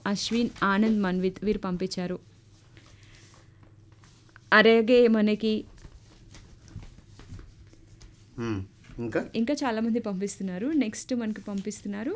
అశ్విన్ ఆనంద్ మన్విత్ వీరు పంపించారు అలాగే మనకి మ్మ్. ఇంకా ఇంకా చాలామంది పంపిస్తున్నారు నెక్స్ట్ మనకు పంపిస్తున్నారు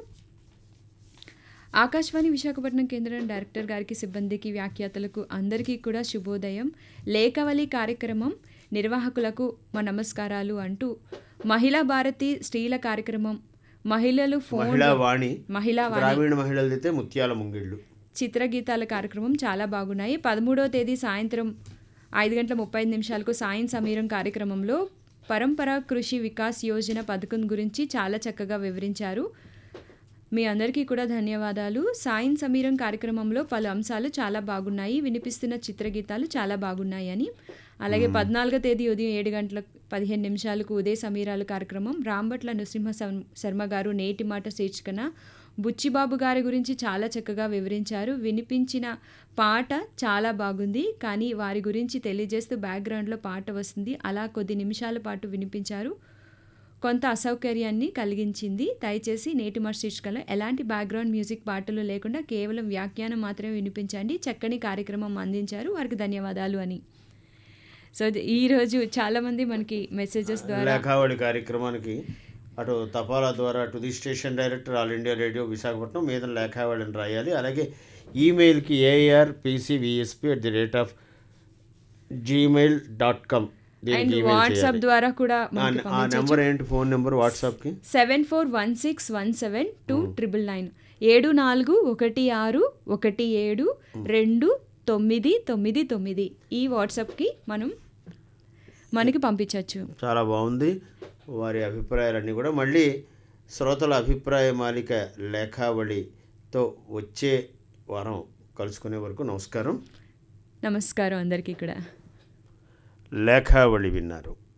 ఆకాశవాణి విశాఖపట్నం కేంద్రం డైరెక్టర్ గారికి సిబ్బందికి వ్యాఖ్యాతలకు అందరికీ కూడా శుభోదయం లేఖవలి కార్యక్రమం నిర్వాహకులకు మా నమస్కారాలు అంటూ మహిళా భారతి స్త్రీల కార్యక్రమం మహిళలు ఫోన్ మహిళా వాణి మహిళా వాణి గ్రామీణ మహిళలైతే ముత్యాల ముంగిళ్ళు చిత్రగీతాల కార్యక్రమం చాలా బాగున్నాయి పదమూడవ తేదీ సాయంత్రం ఐదు గంటల ముప్పై ఐదు నిమిషాలకు సాయం సమీరం కార్యక్రమంలో పరంపర కృషి వికాస్ యోజన పథకం గురించి చాలా చక్కగా వివరించారు మీ అందరికీ కూడా ధన్యవాదాలు సాయం సమీరం కార్యక్రమంలో పలు అంశాలు చాలా బాగున్నాయి వినిపిస్తున్న చిత్రగీతాలు చాలా బాగున్నాయి అని అలాగే పద్నాలుగో తేదీ ఉదయం ఏడు గంటల పదిహేను నిమిషాలకు ఉదయ సమీరాలు కార్యక్రమం రాంభట్ల నృసింహ శర్మ- శర్మ గారు నేటి మాట శీర్షికన బుచ్చిబాబు గారి గురించి చాలా చక్కగా వివరించారు వినిపించిన పాట చాలా బాగుంది కానీ వారి గురించి తెలియజేస్తూ బ్యాక్గ్రౌండ్లో పాట వస్తుంది అలా కొద్ది నిమిషాల పాటు వినిపించారు కొంత అసౌకర్యాన్ని కలిగించింది దయచేసి నేటి మా శీర్షికలో ఎలాంటి బ్యాక్గ్రౌండ్ మ్యూజిక్ పాటలు లేకుండా కేవలం వ్యాఖ్యానం మాత్రమే వినిపించండి చక్కని కార్యక్రమం అందించారు వారికి ధన్యవాదాలు అని సో ఇది- ఈరోజు చాలామంది మనకి మెసేజెస్ ద్వారా లేఖావళి కార్యక్రమానికి అటు తపాలా ద్వారా to the station director All India Radio Visakhapatnam మీద లేఖావళిని రాయాలి అలాగే ఈమెయిల్కి A R P C V S P at the rate of Gmail dot com and WhatsApp ద్వారా కూడా మనకి ఆ నెంబర్ ఏంటి ఫోన్ నెంబర్ వాట్సాప్కి seven four one six one seven two triple nine ఏడు నాలుగు ఒకటి ఆరు ఒకటి ఏడు రెండు తొమ్మిది తొమ్మిది తొమ్మిది ఈ వాట్సాప్కి మనం మనకి పంపించవచ్చు చాలా బాగుంది వారి అభిప్రాయాలన్నీ కూడా మళ్ళీ శ్రోతల అభిప్రాయ మాలిక లేఖావళితో వచ్చే వారం కలుసుకునే వరకు నమస్కారం నమస్కారం అందరికీ కూడా లేఖావళి విన్నారు